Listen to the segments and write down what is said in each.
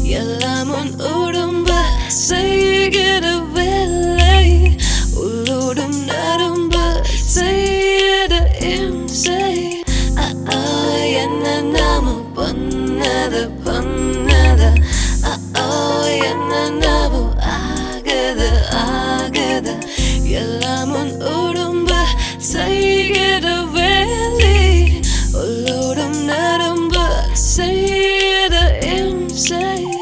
எல்லாம் உன் உடம்பு செய்கிற வேலை உள்ளோடும் நரம்பு செய்யற இம்சை அ, ஆ, என்ன நாம பண்ணத பண்ணத அ, ஆ, என்ன நாம ஆகது ஆகது எல்லாம் உன் உடம்பு செய்கிற வேலை உள்ளோடும் நரம்பு செய்யற இம்சை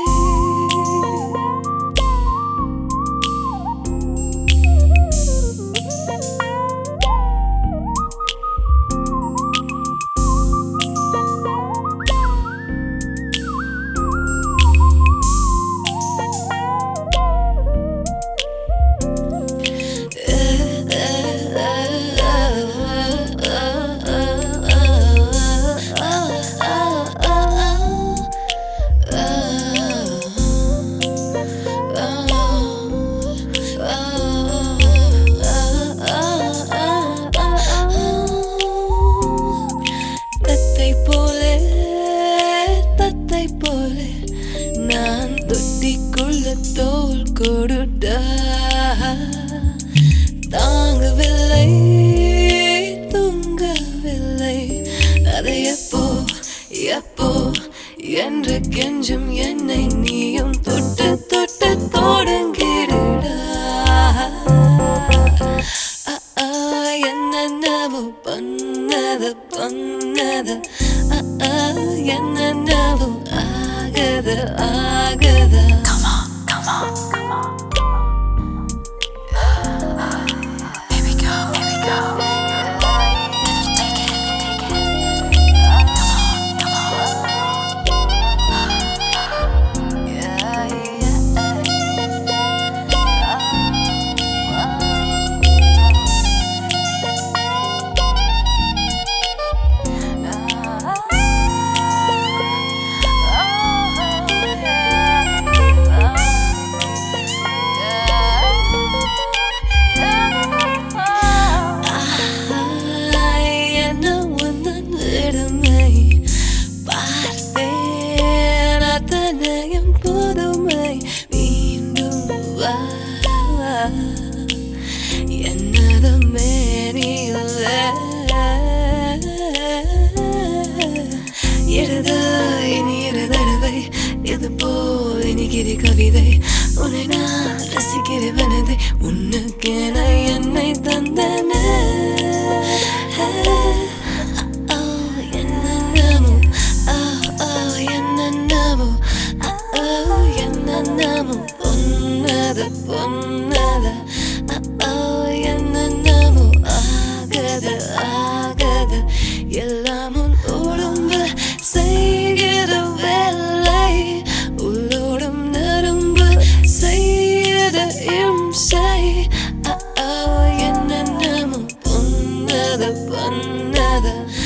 தத்தை போலே தத்தை போலே நான் தொட்டிக்குள்ள தோல் கொடுடா தாங்கவில்லை தூங்கவில்லை அதை எப்போ எப்போ என்று கெஞ்சும் என்னை நீயும் தொட்டு தொட்டு தொடங்கிடுடா அ, ஆ, என்னென்னவோ பண்ணத பண்ணத அ, ஆ, என்னென்னவோ ஆகத ஆகத Come on, come on, come on. Here we go, here we go. Take it, take it. Come on, come on. என்ன உந்தன் இளமை பார்த்தேன் அத்தனையும் புதுமை மீண்டும் வா என்னது மேனியில் இருது இனி இரு தடவை இது போல் இனிக்கிற கவிதை உன்னை நான் ரசிக்கிற மனதை உன்னுக்கென என்னை தந்தன என்னென்னமோ ஆ, ஆ, என்னென்னமோ ஆ, ஆ, என்னென்னமோ பொன்னத பொன்னத ஆ, ஆ, என்னென்னமோ ஆகத ஆகத எல்லாம் உன் உடம்பு செய்கிற வேலை உள்ளோடும் நரம்பு செய்யற இம்சை அ, ஆ, என்னென்னமோ பொன்னத பண்ணத